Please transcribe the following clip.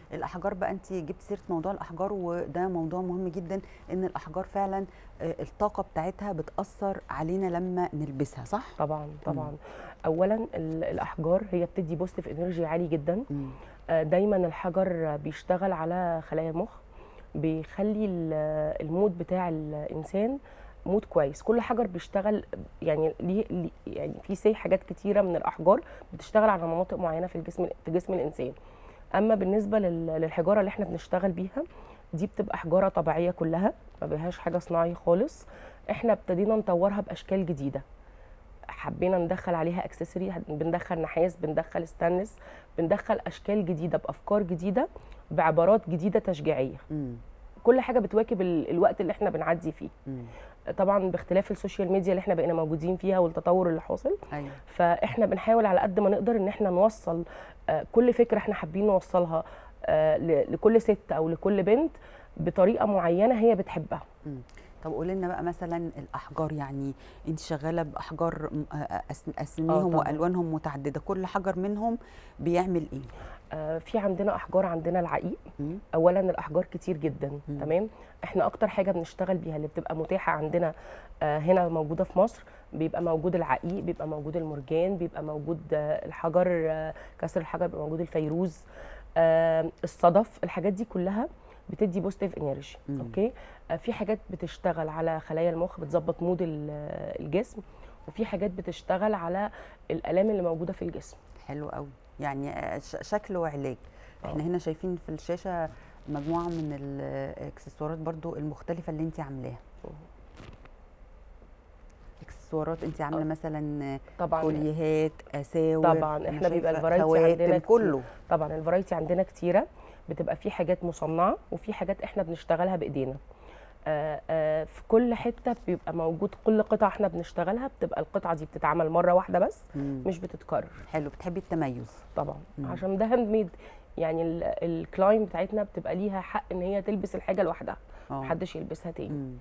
الاحجار بقى انت جبت سيره موضوع الاحجار وده موضوع مهم جدا ان الاحجار فعلا آه، الطاقه بتاعتها بتاثر علينا لما نلبسها صح طبعا طبعا اولا ال- الاحجار هي بتدي بوزيتيف انرجي عالي جدا مم. آه، دايما الحجر بيشتغل على خلايا المخ بيخلي ال- المود بتاع الانسان مود كويس كل حجر بيشتغل يعني ليه ليه- يعني في سي حاجات كتيره من الاحجار بتشتغل على مناطق معينه في الجسم في جسم الانسان اما بالنسبه لل- للحجاره اللي احنا بنشتغل بيها دي بتبقى حجاره طبيعيه كلها ما بيهاش حاجه صناعي خالص احنا ابتدينا نطورها باشكال جديده حبينا ندخل عليها اكسسوري بندخل نحاس بندخل ستانلس بندخل اشكال جديده بافكار جديده بعبارات جديده تشجيعيه مم. كل حاجه بتواكب ال- الوقت اللي احنا بنعدي فيه مم. طبعا باختلاف السوشيال ميديا اللي احنا بقينا موجودين فيها والتطور اللي حاصل ايوه فاحنا بنحاول على قد ما نقدر ان احنا نوصل آه، كل فكره احنا حابين نوصلها آه، ل- لكل ست او لكل بنت بطريقه معينه هي بتحبها طب قولي لنا بقى مثلا الاحجار يعني انت شغاله باحجار م- آه، أس- اسميهم طبعاً. والوانهم متعدده كل حجر منهم بيعمل ايه آه، في عندنا احجار عندنا العقيق مم. اولا الاحجار كتير جدا مم. تمام احنا اكتر حاجه بنشتغل بيها اللي بتبقى متاحه عندنا آه، هنا موجوده في مصر بيبقى موجود العقيق بيبقى موجود المرجان بيبقى موجود آه، الحجر آه، كسر الحجر بيبقى موجود الفيروز آه، الصدف الحاجات دي كلها بتدي بوزيتيف انرجي مم. اوكي آه، في حاجات بتشتغل على خلايا المخ بتظبط مود ال- الجسم وفي حاجات بتشتغل على الالام اللي موجوده في الجسم حلو قوي يعني آه، ش- شكل وعلاج احنا آه. هنا شايفين في الشاشه مجموعه من الاكسسوارات برضو المختلفه اللي انت عاملاها اكسسوارات انت عامله آه. مثلا طبعا كوليهات اساور طبعا أنا احنا بيبقى شايفة الفرايتي خواتم، عندنا كتير. كله طبعا الفرايتي عندنا كتيره بتبقى في حاجات مصنعه وفي حاجات احنا بنشتغلها بايدينا آه، آه، في كل حته بيبقى موجود كل قطعه احنا بنشتغلها بتبقى القطعه دي بتتعمل مره واحده بس مم. مش بتتكرر حلو بتحبي التميز طبعا مم. عشان ده هاند ميد يعني ال- الكلاين بتاعتنا بتبقى ليها حق ان هي تلبس الحاجه لوحدها اه محدش يلبسها تاني مم.